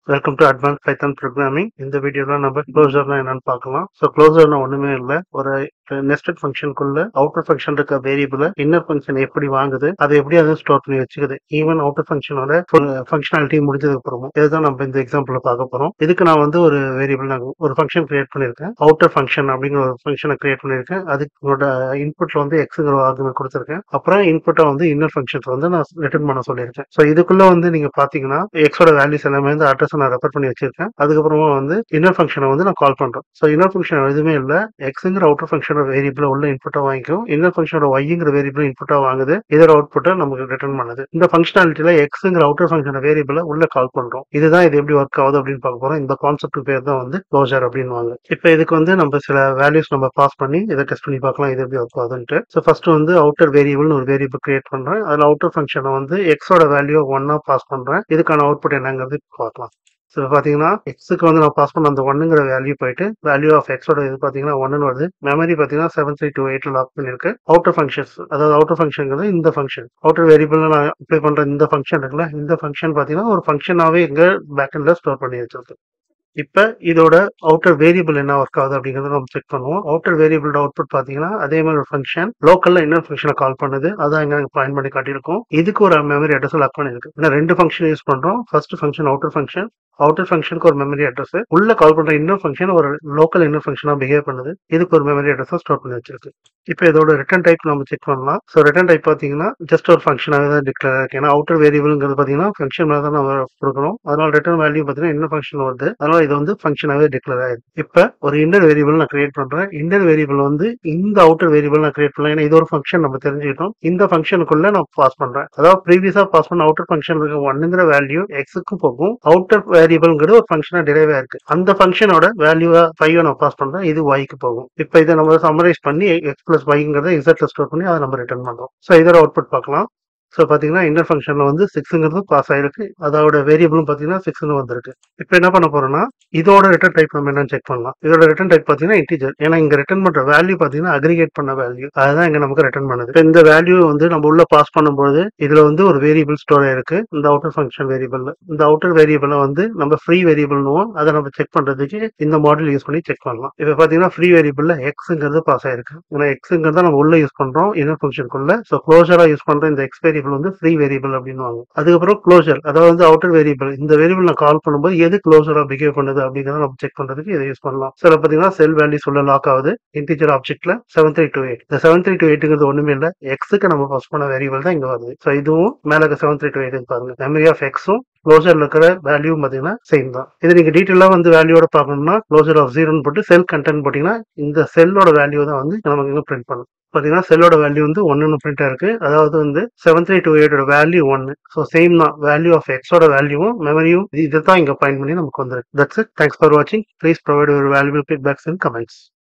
welcome to advance Python programming இந்த வீடியோல நம்ம க்ளோசர்னா என்னன்னு பார்க்கலாம் ஸோ க்ளோசர்னா ஒண்ணுமே இல்லை ஒரு நெஸ்டட் ஃபங்க்ஷனுக்குள்ள அவுட்டர் ஃபங்க்ஷன் இருக்க வேரியபிள் இன்னர் ஃபங்க்ஷன் எப்படி வாங்குது அதை எப்படி அதை ஸ்டோர் பண்ணி வச்சுக்குது ஈவன் அவுட்டர் ஃபங்க்ஷனோட ஃபங்க்ஷனாலிட்டி முடிஞ்சதுக்கு அப்புறமும் இதுதான் நம்ம இந்த எக்ஸாம்பிள் பார்க்க போறோம் இதுக்கு நான் வந்து ஒரு வேரியபிள் நான் ஒரு ஃபங்க்ஷன் கிரியேட் பண்ணியிருக்கேன் அவுட்டர் ஃபங்க்ஷன் அப்படிங்கிற ஒரு ஃபங்க்ஷனை கிரியேட் பண்ணியிருக்கேன் அதுக்கோட இன்புட்ல வந்து எக்ஸுங்கிற ஆர்குமெண்ட் கொடுத்துருக்கேன் அப்புறம் இன்புட்டை வந்து இன்னர் ஃபங்க்ஷன்ஸ் வந்து நான் ரிட்டர்ன் பண்ண சொல்லியிருக்கேன் ஸோ இதுக்குள்ள வந்து நீங்க பாத்தீங்கன்னா எக்ஸோட வேல்யூஸ் எல்லாமே வந்து அட்ரஸ் நான் ரெஃபர் பண்ணி வச்சிருக்கேன் அதுக்கப்புறமா வந்து இன்னர் ஃபங்க்ஷனை வந்து நான் கால் பண்றேன் ஸோ இன்னர் ஃபங்க்ஷன் எதுவுமே இல்லை எக்ஸுங்கிற அவுட்டர் ஃபங்க்ஷனோட வேரியபிள் உள்ள இன்புட்டா வாங்கிக்கும் இன்னர் ஃபங்க்ஷனோட ஒய்ங்கிற வேரியபிள் இன்புட்டா வாங்குது இதோட அவுட்புட்டை நமக்கு ரிட்டர்ன் பண்ணுது இந்த ஃபங்க்ஷனாலிட்டியில எக்ஸுங்கிற அவுட்டர் ஃபங்க்ஷன் வேரியபிள் உள்ள கால் பண்றோம் இதுதான் இது எப்படி ஒர்க் ஆகுது அப்படின்னு பார்க்க போறோம் இந்த கான்செப்ட் பேர் தான் வந்து க்ளோசர் அப்படின்வாங்க இப்போ இதுக்கு வந்து நம்ம சில வேல்யூஸ் நம்ம பாஸ் பண்ணி இதை டெஸ்ட் பண்ணி பார்க்கலாம் இது எப்படி ஒர்க் ஆகுதுன்ட்டு ஸோ ஃபர்ஸ்ட் வந்து அவுட்டர் வேரியபிள்னு ஒரு வேரியபிள் கிரியேட் பண்றேன் அதுல அவுட்டர் ஃபங்க்ஷனை வந்து எக்ஸோட வேல்யூ ஒன்னா பாஸ் பண்றேன் இதுக்கான அவுட்புட் என்னங்கிறது பார்க்கலாம் ஸோ பார்த்தீங்கன்னா எக்ஸுக்கு வந்து நான் பாஸ் பண்ண அந்த ஒன்னுங்கிற வேல்யூ போயிட்டு வேல்யூ ஆஃப் எக்ஸோட இது பார்த்தீங்கன்னா ஒன்னு வருது மெமரி பார்த்தீங்கன்னா செவன் த்ரீ டூ எயிட்ல லாக் பண்ணிருக்கு அவுட்டர் ஃபங்க்ஷன்ஸ் அதாவது அவுட்டர் ஃபங்க்ஷனுங்கிறது இந்த ஃபங்க்ஷன் அவுட்டர் வேரியபிள் நான் அப்ளை பண்ற இந்த ஃபங்க்ஷன் இருக்குல்ல இந்த ஃபங்க்ஷன் பார்த்தீங்கன்னா ஒரு ஃபங்க்ஷனாவே எங்க பேக்கெண்ட்ல ஸ்டோர் பண்ணி வச்சிருக்கு இப்ப இதோட அவுட்டர் வேரியபிள் என்ன ஒர்க் ஆகுது அப்படிங்கறத நம்ம செக் பண்ணுவோம் அவுட்டர் வேரியபிள் அவுட்புட் பாத்தீங்கன்னா அதே மாதிரி ஒரு ஃபங்க்ஷன் லோக்கல்ல இன்னொரு ஃபங்க்ஷனை கால் பண்ணுது அதான் இங்க பாயிண்ட் பண்ணி காட்டியிருக்கோம் இதுக்கு ஒரு மெமரி அட்ரஸ் லாக் பண்ணிருக்கு ஏன்னா ரெண்டு ஃபங்க்ஷன் யூஸ் பண்றோம் first function outer function outer ஃபங்க்ஷனுக்கு ஒரு மெமரி அட்ரஸ் உள்ள கால் பண்ற இன்னொரு ஃபங்க்ஷன் ஒரு லோக்கல் இன்னொரு ஃபங்க்ஷனா பிஹேவ் பண்ணுது இதுக்கு ஒரு மெமரி அட்ரஸ் ஸ்டோர் பண்ணி வச்சிருக்கு இப்போ இதோட ரிட்டர்ன் டைப் நம்ம செக் பண்ணலாம் ஸோ ரிட்டர்ன் டைப் பார்த்தீங்கன்னா ஜஸ்ட் ஒரு ஃபங்க்ஷனாகவே தான் டிக்ளேர் இருக்கு ஏன்னா அவுட்டர் வேரியபிள்ங்கிறது பார்த்தீங்கன்னா ஃபங்க்ஷன் மேலே தான் நம்ம கொடுக்குறோம் அதனால ரிட்டர்ன் வேல்யூ பார்த்தீங்கன்னா இன்னும் ஃபங்க்ஷன் வருது அதனால இது வந்து ஃபங்க்ஷனாகவே டிக்ளேர் ஆயிடுது இப்போ ஒரு இன்னர் வேரியபிள் நான் கிரியேட் பண்றேன் இன்னர் வேரியபிள் வந்து இந்த அவுட்டர் வேரியபிள் நான் கிரியேட் பண்ணலாம் ஏன்னா இது ஒரு ஃபங்க்ஷன் நம்ம தெரிஞ்சுக்கிட்டோம் இந்த ஃபங்க்ஷனுக்குள்ள நான் பாஸ் பண்றேன் அதாவது ப்ரீவியஸா பாஸ் பண்ண அவுட்டர் ஃபங்க்ஷன் இருக்க ஒன்னுங்கிற வேல்யூ எக்ஸுக்கும் போகும் அவுட்டர் வேரியபிள்ங்கிறது ஒரு ஃபங்க்ஷனா டிரைவா இருக்கு அந்த ஃபங்க்ஷனோட வேல்யூவா ஃபைவ் நான் பாஸ் பண்றேன் இது ஒய்க்கு போகும் இப்போ இதை நம்ம சம்மரைஸ் பண்ணி எக்ஸ் பிளஸ் ஒய்ங்கிறத இசட்ல ஸ்டோர் பண்ணி அதை நம்ம ரிட்டர்ன் பண்றோம் ஸோ இதோட அவுட்புட் பார்க்கலாம் ஸோ பார்த்தீங்கன்னா இன்னர் ஃபங்க்ஷனில் வந்து சிக்ஸுங்கிறது பாஸ் ஆயிருக்கு அதோட வேரியபிளும் பார்த்தீங்கன்னா சிக்ஸ்னு வந்திருக்கு இப்போ என்ன பண்ண போறோம்னா இதோட ரிட்டர்ன் டைப் நம்ம என்னன்னு செக் பண்ணலாம் இதோட ரிட்டர்ன் டைப் பார்த்தீங்கன்னா இன்டிஜர் ஏன்னா இங்க ரிட்டர்ன் பண்ற வேல்யூ பார்த்தீங்கன்னா அக்ரிகேட் பண்ண வேல்யூ அதுதான் இங்க நமக்கு ரிட்டர்ன் பண்ணுது இப்போ இந்த வேல்யூ வந்து நம்ம உள்ள பாஸ் பண்ணும்போது இதுல வந்து ஒரு வேரியபிள் ஸ்டோர் ஆயிருக்கு இந்த அவுட்டர் ஃபங்க்ஷன் வேரியபிள் இந்த அவுட்டர் வேரியபிளை வந்து நம்ம ஃப்ரீ வேரியபிள்னுவோம் அதை நம்ம செக் பண்றதுக்கு இந்த மாடல் யூஸ் பண்ணி செக் பண்ணலாம் இப்போ பார்த்தீங்கன்னா ஃப்ரீ வேரியபிள்ல எக்ஸுங்கிறது பாஸ் ஆயிருக்கு ஏன்னா எக்ஸுங்கிறத நம்ம உள்ள யூஸ் பண்றோம் இன்னர் ஃபங்க்ஷனுக்குள்ள ஸோ க்ளோசரா யூஸ் பண்ற இந்த எக்ஸ் வேரியபிள் வந்து ஃப்ரீ வேரியபிள் அப்படின்வாங்க அதுக்கப்புறம் க்ளோசர் அதாவது வந்து அவுட்டர் வேரியபிள் இந்த வேரியபிள் நான் கால் பண்ணும்போது எது க்ளோசரா பிஹேவ் பண்ணுது அப்படிங்கிறத நம்ம செக் பண்றதுக்கு இதை யூஸ் பண்ணலாம் சில பார்த்தீங்கன்னா செல் வேல்யூஸ் உள்ள லாக் ஆகுது இன்டிஜர் ஆப்ஜெக்ட்ல செவன் த்ரீ டூ எயிட் இந்த செவன் த்ரீ டூ எயிட்டுங்கிறது ஒண்ணுமே இல்லை எக்ஸுக்கு நம்ம பாஸ் பண்ண வேரியபிள் தான் இங்க வருது ஸோ இதுவும் மேல செவன் த்ரீ டூ எயிட் பாருங்க மெமரி ஆஃப் எக்ஸும் க்ளோசர்ல இருக்கிற வேல்யூ பாத்தீங்கன்னா சேம் தான் இது நீங்க டீட்டெயிலா வந்து வேல்யூவோட பார்க்கணும்னா க்ளோசர் ஆஃப் ஜீரோன்னு போட்டு செல் கண்டென்ட் போட்டீங்கன்னா இந்த செல்லோட வேல்யூ தான் வந்து நமக்கு இங்க பிரிண்ட் பண்ணும் பாத்தீங்கன்னா செல்லோட வேல்யூ வந்து ஒன்னு பிரிண்ட் இருக்கு அதாவது வந்து செவன் த்ரீ டூ எயிட்டோட வேல்யூ ஒன்னு ஸோ சேம் தான் வேல்யூ ஆஃப் எக்ஸோட வேல்யூவும் மெமரியும் இதை தான் இங்க பாயிண்ட் பண்ணி நமக்கு வந்துருக்கு தட்ஸ் இட் தேங்க்ஸ் ஃபார் வாட்சிங் ப்ளீஸ் ப்ரொவைட் ஒரு வேல்யூபிள் ஃபீட்பேக்ஸ் இன் கமெண்ட்ஸ்